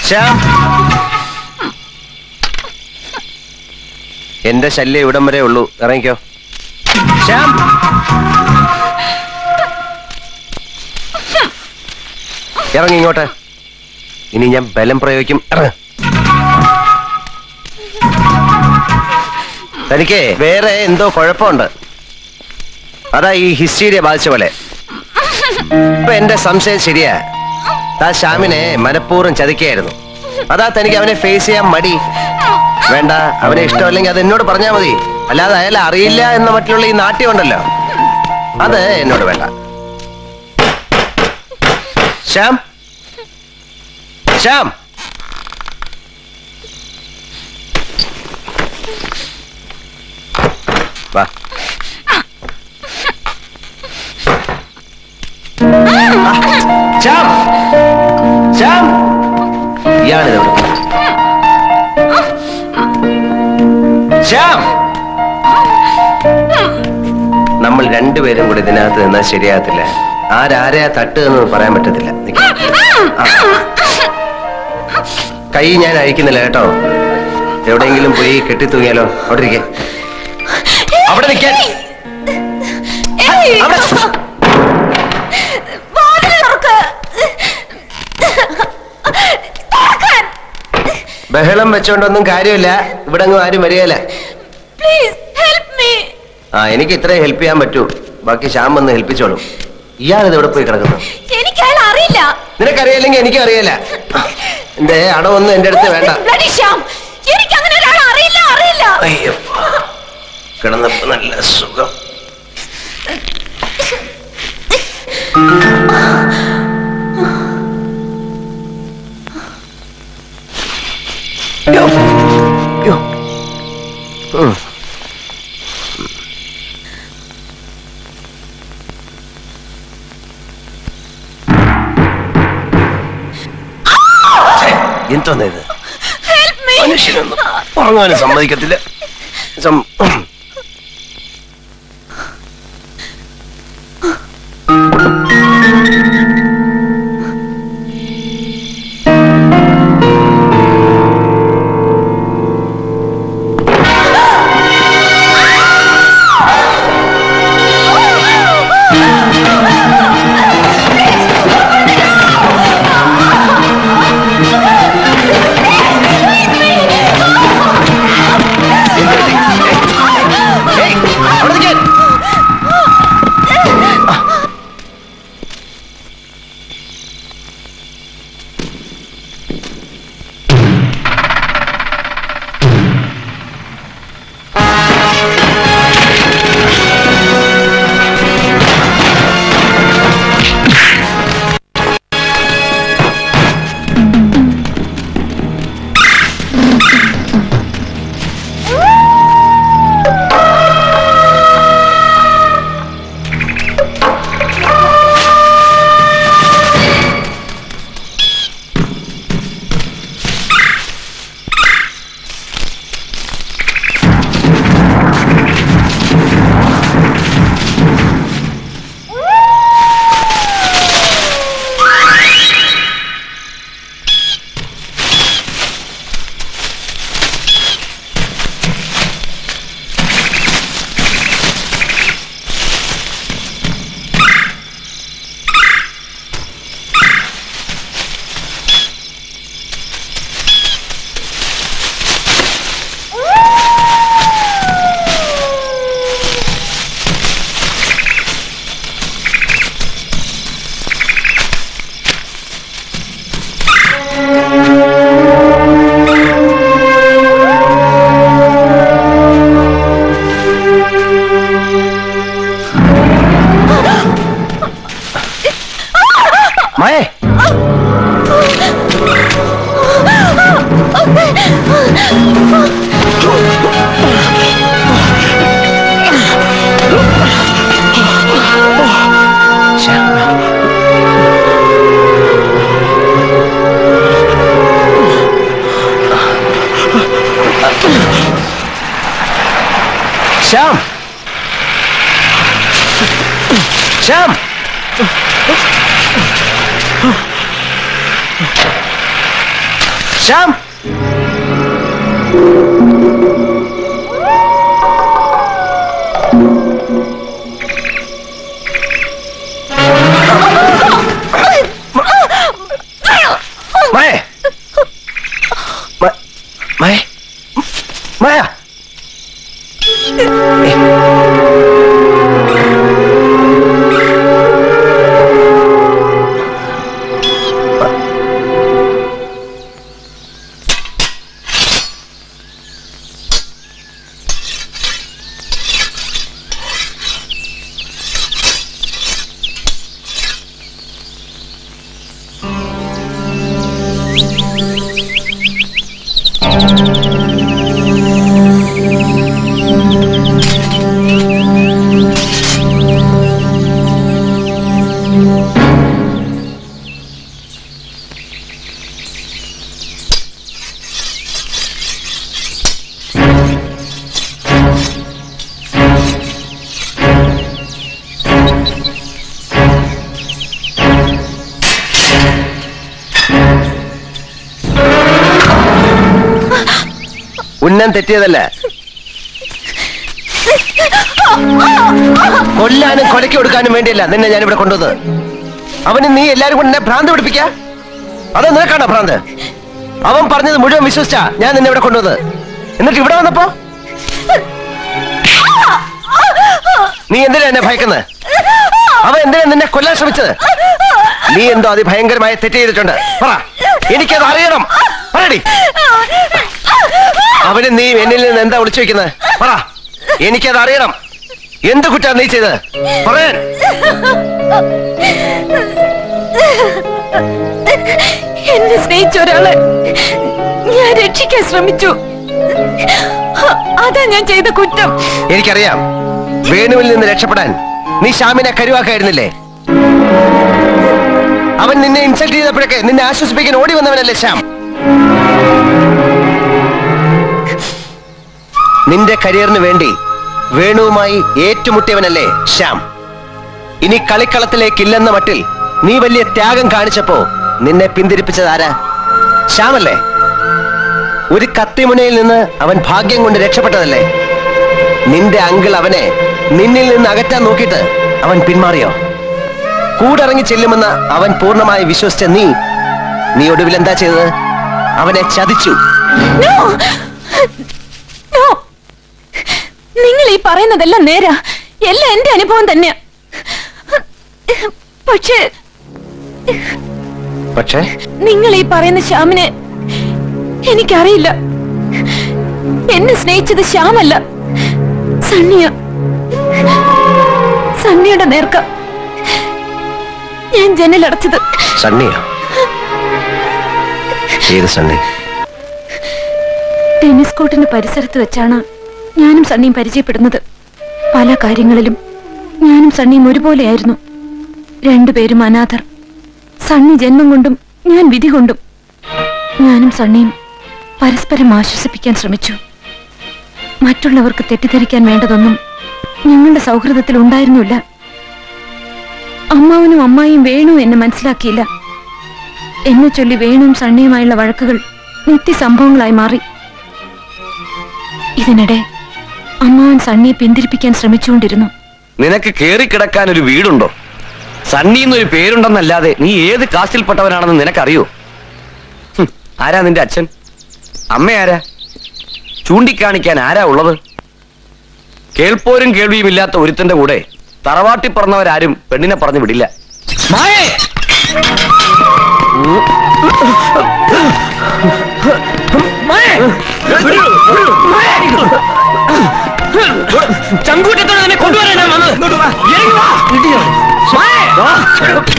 ശ്യാം എന്റെ ശല്യം ഇവിടം വരെ ഉള്ളൂ ഇറങ്ങിക്കോ ശ്യാം ഇറങ്ങി ഇങ്ങോട്ട് ഇനി ഞാൻ ബലം പ്രയോഗിക്കും ഇറങ്ങ് തനിക്ക് വേറെ എന്തോ കുഴപ്പമുണ്ട് അതാ ഈ ഹിസ്റ്റീരിയ ബാധിച്ച പോലെ ഇപ്പൊ എന്റെ സംശയം ശരിയാ താ ശ്യാമിനെ മനഃപൂർവ്വം ചതിക്കായിരുന്നു അതാ തനിക്ക് അവനെ ഫേസ് ചെയ്യാൻ മടി വേണ്ട അവനെ ഇഷ്ടമല്ലെങ്കിൽ അത് എന്നോട് പറഞ്ഞാൽ മതി അല്ലാതെ അയാൾ അറിയില്ല എന്ന മറ്റുള്ള ഈ നാട്യം ഉണ്ടല്ലോ അത് എന്നോട് വേണ്ട ശ്യാം ശ്യാം വാ ശ്യാം ശ്യാം ഇയാളിത് എവിടെ പോയി? ശ്യാം നമ്മൾ രണ്ടുപേരും കൂടി ഇതിനകത്ത് നിന്നാൽ ശരിയാകത്തില്ല ആരാരെയാ തട്ട് എന്ന് പറയാൻ പറ്റത്തില്ല നിക്ക്. ആ. കൈ ഞാൻ അഴിക്കുന്നില്ല കേട്ടോ എവിടെയെങ്കിലും പോയി കെട്ടിത്തൂങ്ങിയാലോ അവിടെ ഇരിക്കെ അവിടെ നിൽക്കാൻ അവിടെ ബഹളം വെച്ചോണ്ടൊന്നും കാര്യമില്ല ഇവിടെ അങ്ങ് ആരും വരികയില്ല ആ എനിക്ക് ഇത്രേ ഹെൽപ്പ് ചെയ്യാൻ പറ്റൂ ബാക്കി ശ്യാം വന്ന് ഹെൽപ്പിച്ചോളൂ ഇയാളിത് ഇവിടെ പോയി കിടക്കുന്നു എനിക്ക് അയാൾ അറിയില്ല നിനക്കറിയില്ലെങ്കിൽ എനിക്കും അറിയില്ല എന്റെ അടവൊന്നും എന്റെ അടുത്ത് വേണ്ട Bloody ശ്യാം എനിക്ക് അങ്ങനെ ഒരാൾ അറിയില്ല അറിയില്ല അയ്യോ കിടന്നപ്പോ നല്ല സുഖം യ്യോ. യ്യോ. ഉം. ഛെ, എന്തോന്നാ ഇത് മനുഷ്യനൊന്നും ഉറങ്ങാനും സമ്മതിക്കത്തില്ല സം- ഏയ്, അവിടെ നിൽക്കാൻ. മായേ ശ്യാം ശ്യാം ശ്യാം മായ മ- മായ മായ ഉന്നം തെറ്റിയതല്ല കൊല്ലാനും കൊലയ്ക്ക് കൊടുക്കാനും വേണ്ടിയല്ല നിന്നെ ഞാൻ ഇവിടെ കൊണ്ടുവന്നത് അവന് നീ എല്ലാരും കൊണ്ട് എന്നെ ഭ്രാന്ത് പിടിപ്പിക്ക അത് നിനക്കാണോ ഭ്രാന്ത് അവൻ പറഞ്ഞത് മുഴുവൻ വിശ്വസിച്ചാ ഞാൻ നിന്നെ ഇവിടെ കൊണ്ടുവന്നത് എന്നിട്ട് ഇവിടെ വന്നപ്പോ നീ എന്തിനാ എന്നെ ഭയക്കുന്നത് അവൻ എന്തിനാ നിന്നെ കൊല്ലാൻ ശ്രമിച്ചത് നീ എന്തോ അതിഭയങ്കരമായ തെറ്റ് ചെയ്തിട്ടുണ്ട് പറ എനിക്കത് അറിയണം പറയടി അവന് നീ എന്നിൽ നിന്ന് എന്താ ഒളിച്ചു വെക്കുന്നത് പറ എനിക്കത് അറിയണം എന്ത് കുറ്റാ നീ ചെയ്തത് പറയാൻ എന്നെ സ്നേഹിച്ച ഒരാളെ ഞാൻ രക്ഷിക്കാൻ ശ്രമിച്ചു അതാ ഞാൻ ചെയ്ത കുറ്റം എനിക്കറിയാം വേണുവിൽ നിന്ന് രക്ഷപ്പെടാൻ നീ ശ്യാമിനെ കരുവാക്കായിരുന്നില്ലേ അവൻ നിന്നെ ഇൻസൾട്ട് ചെയ്തപ്പോഴൊക്കെ നിന്നെ ആശ്വസിപ്പിക്കാൻ ഓടി വന്നവനല്ലേ ശ്യാം നിന്റെ കരിയറിന് വേണ്ടി വേണുവുമായി ഏറ്റുമുട്ടിയവനല്ലേ ശ്യാം ഇനി കളിക്കളത്തിലേക്കില്ലെന്ന മട്ടിൽ നീ വലിയ ത്യാഗം കാണിച്ചപ്പോ നിന്നെ പിന്തിരിപ്പിച്ചത് ആരാ ശ്യാമല്ലേ ഒരു കത്തിമുനയിൽ നിന്ന് അവൻ ഭാഗ്യം കൊണ്ട് രക്ഷപ്പെട്ടതല്ലേ നിന്റെ അങ്കിൾ അവനെ നിന്നിൽ നിന്ന് അകറ്റാൻ നോക്കിയിട്ട് അവൻ പിന്മാറിയോ കൂടിറങ്ങി ചെല്ലുമെന്ന് അവൻ പൂർണ്ണമായി വിശ്വസിച്ച നീ നീ ഒടുവിൽ എന്താ ചെയ്തത് അവനെ ചതിച്ചു No! No! നിങ്ങൾ ഈ പറയുന്നതെല്ലാം നേരാ എല്ലാം എന്റെ അനുഭവം തന്നെയാ പക്ഷേ പക്ഷേ നിങ്ങൾ ഈ പറയുന്ന ശ്യാമിനെ എനിക്കറിയില്ല എന്നെ സ്നേഹിച്ചത് ശ്യാമല്ല സണ്ണിയ സണ്ണിയുടെ നേർക്ക ഞാൻ ജനലടച്ചത് സണ്ണിയോ ഏത് സണ്ണി ടെന്നീസ് കോർട്ടിന്റെ പരിസരത്ത് വെച്ചാണ് ഞാനും സണ്ണിയും പരിചയപ്പെടുന്നത് പല കാര്യങ്ങളിലും ഞാനും സണ്ണിയും ഒരുപോലെയായിരുന്നു രണ്ടുപേരും അനാഥർ സണ്ണി ജന്മം കൊണ്ടും ഞാൻ വിധി കൊണ്ടും ഞാനും സണ്ണിയും പരസ്പരം ആശ്വസിപ്പിക്കാൻ ശ്രമിച്ചു മറ്റുള്ളവർക്ക് തെറ്റിദ്ധരിക്കാൻ വേണ്ടതൊന്നും ഞങ്ങളുടെ സൗഹൃദത്തിൽ ഉണ്ടായിരുന്നില്ല അമ്മാവനും അമ്മായിയും വേണു എന്നെ മനസ്സിലാക്കിയില്ല എന്നെ ചൊല്ലി വേണുവും സണ്ണിയുമായുള്ള വഴക്കുകൾ നിത്യസംഭവങ്ങളായി മാറി ഇതിനിടെ അമ്മാവൻ സണ്ണിയെ പിന്തിരിപ്പിക്കാൻ ശ്രമിച്ചുകൊണ്ടിരുന്നു നിനക്ക് കേറിക്കിടക്കാൻ ഒരു വീടുണ്ടോ സണ്ണി എന്നൊരു പേരുണ്ടെന്നല്ലാതെ നീ ഏത് കാസ്റ്റിൽപ്പെട്ടവനാണെന്ന് നിനക്കറിയോ ഹും, ആരാ നിന്റെ അച്ഛൻ അമ്മ ആരാ ചൂണ്ടിക്കാണിക്കാൻ ആരാ ഉള്ളത് കേൾപ്പോരും കേൾവിയും ഇല്ലാത്ത ഒരുത്തന്റെ കൂടെ തറവാട്ടി പറഞ്ഞവരാരും പെണ്ണിനെ പറഞ്ഞു വിടില്ല മായേ ചങ്കൂറ്റത്തോടെ തന്നെ കൊണ്ടുവരാനാ വന്നത് ഇറങ്ങി വാ. മായേ.